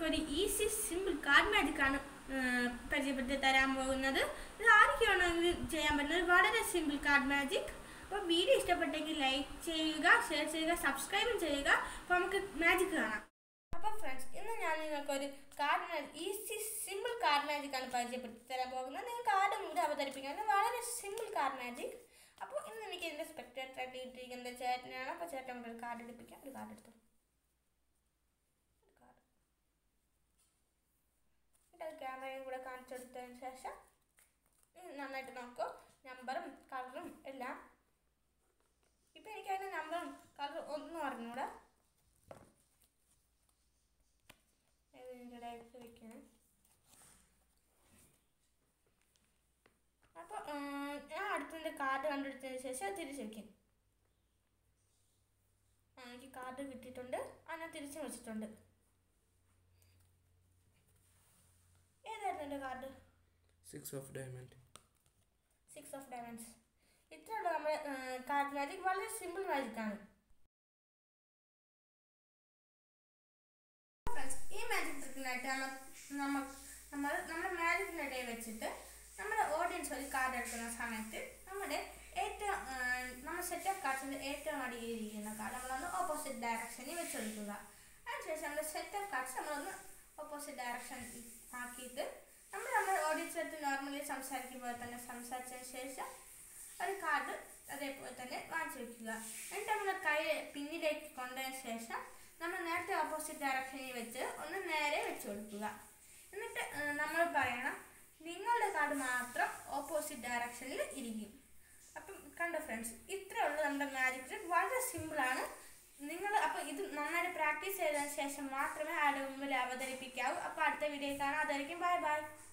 ഒരു easy simple card magic ആണ് പരിചയപ്പെടുത്തി തരാൻ പോകുന്നത് ഇത് ആർക്കാണെങ്കിൽ ചെയ്യാൻ പറ്റുന്നത് വളരെ സിമ്പിൾ കാർഡ് മാജിക് അപ്പോൾ വീഡിയോ ഇഷ്ടപ്പെട്ടെങ്കിൽ ലൈക്ക് ചെയ്യുക ഷെയർ ചെയ്യുക സബ്സ്ക്രൈബും ചെയ്യുക അപ്പോൾ നമുക്ക് മാജിക് കാണാം അപ്പോൾ ഫ്രണ്ട്സ് ഇന്ന് ഞാൻ നിങ്ങൾക്ക് ഒരു card magic easy simple card magic ആണ് പരിചയപ്പെടുത്തി തരാൻ പോകുന്നത് നിങ്ങൾ കാർഡ് മുമ്പ് അവതരിപ്പിക്കുന്നത് വളരെ സിമ്പിൾ കാർഡ് മാജിക് അപ്പോൾ ഇന്ന് എനിക്ക് ഇതിൻ്റെ സ്പെക്ടേറ്റർ ആയിട്ട് കിട്ടിയിരിക്കുന്നത് ചേട്ടനാണ് അപ്പോൾ ചേട്ടൻ കൊണ്ട് ഒരു കാർഡ് എടുപ്പിക്കാം ഒരു കാർഡ് എടുത്തു ഒരു കാർഡ് എന്നിട്ട് അത് ക്യാമറയും കൂടെ കാണിച്ചു കൊടുത്തതിന് ശേഷം ഇത് നന്നായിട്ട് നോക്കൂ നമ്പറും കളറും എല്ലാം ഇപ്പം എനിക്ക് അതിൻ്റെ നമ്പറും കളറും ഒന്നും അറിഞ്ഞൂടാ ഇതിൻ്റെ ഇടയിലേക്ക് വെക്കണം അപ്പോൾ ഞാൻ അടുത്തതിൻ്റെ കാർഡ് കണ്ടെടുത്തതിന് ശേഷം തിരിച്ച് വയ്ക്കും ആ എനിക്ക് കാർഡ് കിട്ടിയിട്ടുണ്ട് ആ ഞാൻ തിരിച്ച് വെച്ചിട്ടുണ്ട് ഏതായിരുന്നു എൻ്റെ card six of diamond six of diamonds ഇത്രയുള്ള നമ്മുടെ കാർഡ് മാജിക് വളരെ സിമ്പിൾ മാജിക് ആണ് Friends, ഈ മാജിക് ട്രിക്കിനായിട്ട് നമ്മൾ നമ്മൾ നമ്മൾ നമ്മുടെ മാജിക്കിൻ്റെ ഇടയിൽ വെച്ചിട്ട് നമ്മുടെ ഓഡിയൻസ് ഒരു കാർഡ് എടുക്കുന്ന സമയത്ത് നമ്മുടെ ഏറ്റവും ആ, നമ്മുടെ സെറ്റ് ഓഫ് കാർഡ്സിൻ്റെ ഏറ്റവും അടിയിലിരിക്കുന്ന കാർഡ് നമ്മളൊന്ന് ഓപ്പോസിറ്റ് ഡയറക്ഷനിൽ വെച്ചെടുക്കുക അതിനുശേഷം നമ്മുടെ സെറ്റ് ഓഫ് കാർഡ്സ് നമ്മളൊന്ന് ഓപ്പോസിറ്റ് ഡയറക്ഷൻ ആക്കിയിട്ട് നമ്മൾ നമ്മുടെ ഓഡിയൻസ് അടുത്ത് നോർമലി സംസാരിക്കുമ്പോൾ തന്നെ സംസാരിച്ചതിന് ശേഷം ഒരു കാർഡ് അതേപോലെ തന്നെ വാങ്ങിച്ചു വെക്കുക എന്നിട്ട് നമ്മൾ കൈ പിന്നിലേക്ക് കൊണ്ടതിന് ശേഷം നമ്മൾ നേരത്തെ ഓപ്പോസിറ്റ് ഡയറക്ഷനിൽ വെച്ച് ഒന്ന് നേരെ വെച്ച് കൊടുക്കുക എന്നിട്ട് ഏഹ്, നമ്മൾ പറയണം നിങ്ങളുടെ കാർഡ് മാത്രം ഓപ്പോസിറ്റ് ഡയറക്ഷനിൽ ഇരിക്കും അപ്പം കണ്ടോ ഫ്രണ്ട്സ് ഇത്രയേ ഉള്ളൂ നമ്മുടെ മാജിക് ട്രിക്ക് വളരെ സിമ്പിളാണ് നിങ്ങൾ അപ്പോൾ ഇത് നന്നായിട്ട് പ്രാക്ടീസ് ചെയ്തതിന് ശേഷം മാത്രമേ ആരുടെ മുമ്പിൽ അവതരിപ്പിക്കാവൂ അപ്പോൾ അടുത്ത വീഡിയോ കാണാം അതായിരിക്കും ബൈ ബൈ